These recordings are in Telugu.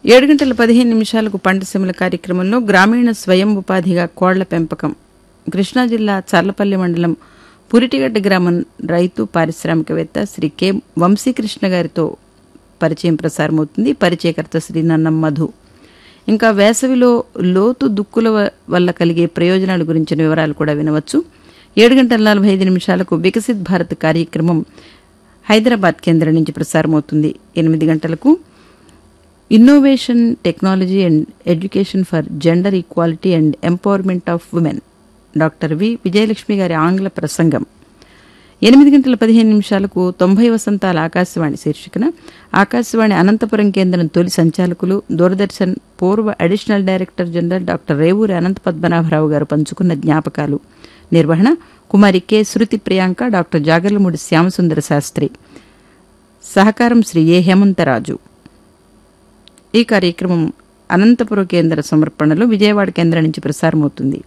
ఏడు గంటల పదిహేను నిమిషాలకు పంటసీమల కార్యక్రమంలో గ్రామీణ స్వయం ఉపాధిగా కోళ్ల పెంపకం కృష్ణా జిల్లా చర్లపల్లి మండలం పురిటిగడ్డ గ్రామం రైతు పారిశ్రామికవేత్త శ్రీ కె వంశీకృష్ణ గారితో పరిచయం ప్రసారమవుతుంది పరిచయకర్త శ్రీ నన్నం మధు ఇంకా వేసవిలో లోతు దుక్కుల వ- వల్ల కలిగే ప్రయోజనాల గురించిన వివరాలు కూడా వినవచ్చు ఏడు గంటల నలభై ఐదు నిమిషాలకు వికసిత్ భారత్ కార్యక్రమం హైదరాబాద్ కేంద్రం నుంచి ప్రసారమవుతుంది ఎనిమిది గంటలకు innovation technology and education for gender equality and empowerment of women doctor V Vijayalakshmi గారి ఆంగ్ల ప్రసంగం ఎనిమిది గంటల పదిహేను నిమిషాలకు తొంభై వసంతాల ఆకాశవాణి శీర్షికన ఆకాశవాణి అనంతపురం కేంద్రం తొలి సంచాలకులు దూరదర్శన్ పూర్వ additional director general doctor Revuri Ananta Padmanabharao గారు పంచుకున్న జ్ఞాపకాలు నిర్వహణ కుమారి కె శృతి ప్రియాంక డాక్టర్ జాగర్లమూడి శ్యామసుందర శాస్త్రి సహకారం శ్రీ ఏ హేమంతరాజు ఈ కార్యక్రమం అనంతపురం కేంద్ర సమర్పణలో విజయవాడ కేంద్రం నుంచి ప్రసారమవుతుంది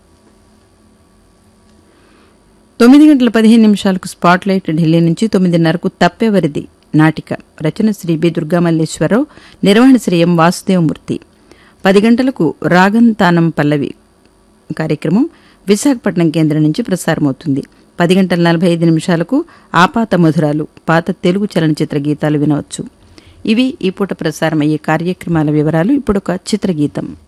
తొమ్మిది గంటల పదిహేను నిమిషాలకు స్పాట్ లైట్ ఢిల్లీ నుంచి తొమ్మిదిన్నరకు తప్పెవరిది నాటిక రచన శ్రీ బి దుర్గామల్లేశ్వరరావు నిర్వహణ శ్రీ ఎం వాసుదేవమూర్తి పది గంటలకు రాగం తానం పల్లవి కార్యక్రమం విశాఖపట్నం కేంద్రం నుంచి ప్రసారమవుతుంది పది గంటల నలభై ఐదు నిమిషాలకు ఆపాత మధురాలు పాత తెలుగు చలనచిత్ర గీతాలు వినవచ్చు ఇవి ఈ పూట ప్రసారమయ్యే కార్యక్రమాల వివరాలు ఇప్పుడు ఒక చిత్రగీతం